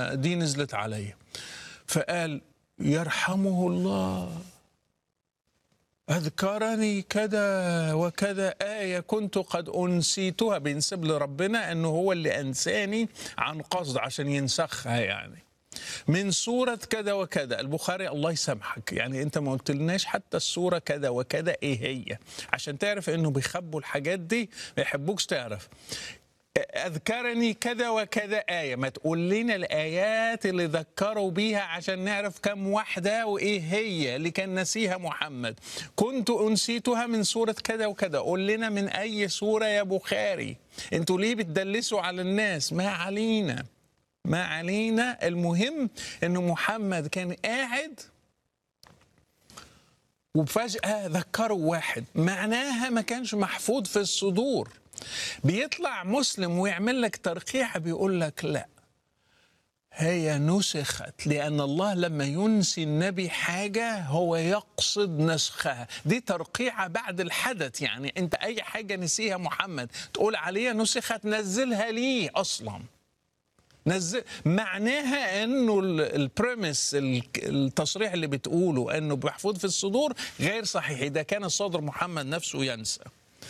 لما دي نزلت عليا فقال يرحمه الله أذكرني كذا وكذا آية كنت قد أنسيتها بينسب لربنا أنه هو اللي أنساني عن قصد عشان ينسخها يعني من سورة كذا وكذا البخاري الله يسامحك يعني أنت ما قلتلناش حتى السورة كذا وكذا إيه هي عشان تعرف أنه بيخبوا الحاجات دي ما يحبوكش تعرف أذكرني كذا وكذا آية ما تقول لنا الآيات اللي ذكروا بيها عشان نعرف كم واحدة وإيه هي اللي كان نسيها محمد كنت أنسيتها من سورة كذا وكذا قول لنا من أي سورة يا بخاري أنتوا ليه بتدلسوا على الناس ما علينا ما علينا المهم أنه محمد كان قاعد وفجأة ذكروا واحد معناها ما كانش محفوظ في الصدور بيطلع مسلم ويعمل لك ترقيع بيقول لك لا هي نسخت لأن الله لما ينسي النبي حاجة هو يقصد نسخها دي ترقيعة بعد الحدث يعني أنت أي حاجة نسيها محمد تقول عليها نسخت نزلها ليه أصلا نزل معناها انه البريمس التصريح اللي بتقوله انه محفوظ في الصدور غير صحيح اذا كان الصدر محمد نفسه ينسى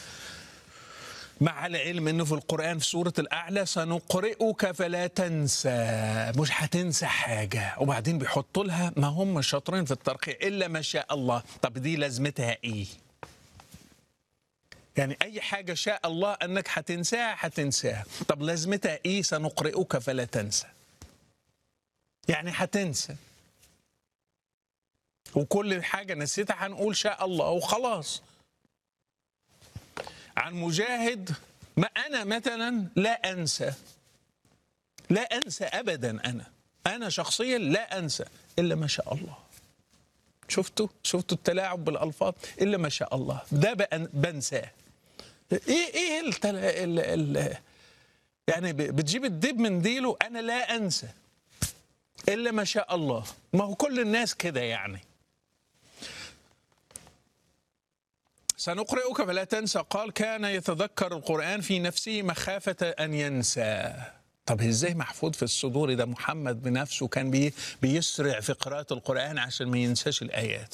مع العلم انه في القران في سوره الاعلى سنقرئك فلا تنسى مش هتنسى حاجه وبعدين بيحطوا لها ما هم شاطرين في الترقيع الا ما شاء الله طب دي لازمتها ايه يعني اي حاجه شاء الله انك هتنساها هتنساها طب لازمتها ايه سنقرئك فلا تنسى يعني هتنسى وكل حاجه نسيتها هنقول شاء الله وخلاص عن مجاهد ما أنا مثلا لا أنسى لا أنسى أبدا أنا أنا شخصيا لا أنسى إلا ما شاء الله شفتوا شفتوا التلاعب بالألفاظ إلا ما شاء الله ده بنساه إيه إيه التل... ال... ال... يعني بتجيب الدب من ديله أنا لا أنسى إلا ما شاء الله ما هو كل الناس كده يعني سنقرئك فلا تنسى قال كان يتذكر القرآن في نفسه مخافة أن ينسى طب ازاي محفوظ في الصدور ده محمد بنفسه كان بي بيسرع في قراءة القرآن عشان ما ينساش الآيات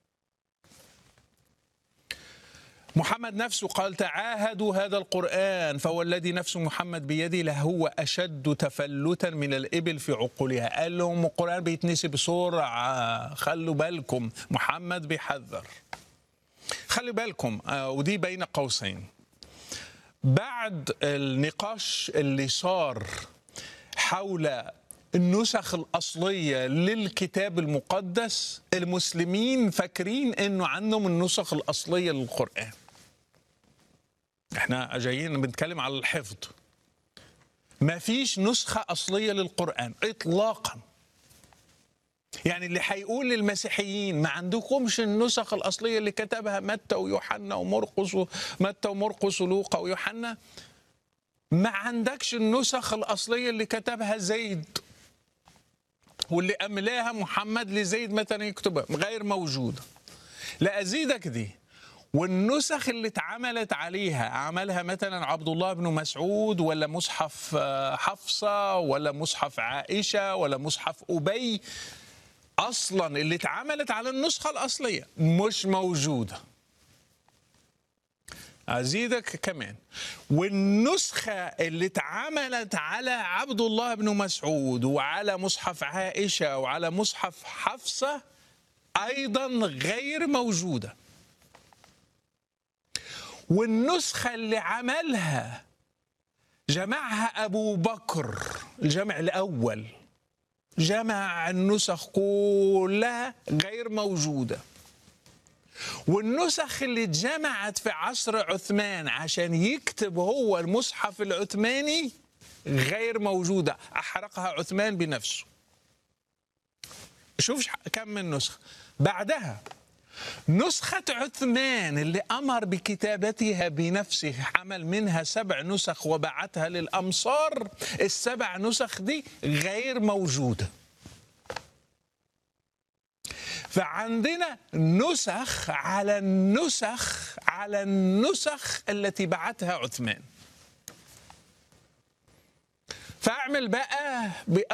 محمد نفسه قال تعاهدوا هذا القرآن فوالذي نفس محمد بيده لهو أشد تفلتا من الإبل في عقولها قال لهم القرآن بيتنسي بسرعة خلوا بالكم محمد بيحذر خلي بالكم ودي بين قوسين بعد النقاش اللي صار حول النسخ الأصلية للكتاب المقدس المسلمين فاكرين أنه عندهم النسخ الأصلية للقرآن احنا جايين بنتكلم على الحفظ ما فيش نسخة أصلية للقرآن إطلاقاً يعني اللي هيقول للمسيحيين ما عندكمش النسخ الاصليه اللي كتبها متى ويوحنا ومرقس ومتى ومرقس ولوقا ويوحنا ما عندكش النسخ الاصليه اللي كتبها زيد واللي املاها محمد لزيد مثلا يكتبها غير موجوده لا ازيدك دي والنسخ اللي اتعملت عليها عملها مثلا عبد الله بن مسعود ولا مصحف حفصه ولا مصحف عائشه ولا مصحف ابي اصلا اللي اتعملت على النسخه الاصليه مش موجوده ازيدك كمان والنسخه اللي اتعملت على عبد الله بن مسعود وعلى مصحف عائشه وعلى مصحف حفصه ايضا غير موجوده والنسخه اللي عملها جمعها ابو بكر الجمع الاول جمع النسخ كلها غير موجودة والنسخ اللي اتجمعت في عصر عثمان عشان يكتب هو المصحف العثماني غير موجودة أحرقها عثمان بنفسه شوف كم من نسخة بعدها نسخة عثمان اللي أمر بكتابتها بنفسه عمل منها سبع نسخ وبعتها للأمصار السبع نسخ دي غير موجودة فعندنا نسخ على النسخ على النسخ التي بعتها عثمان فاعمل بقى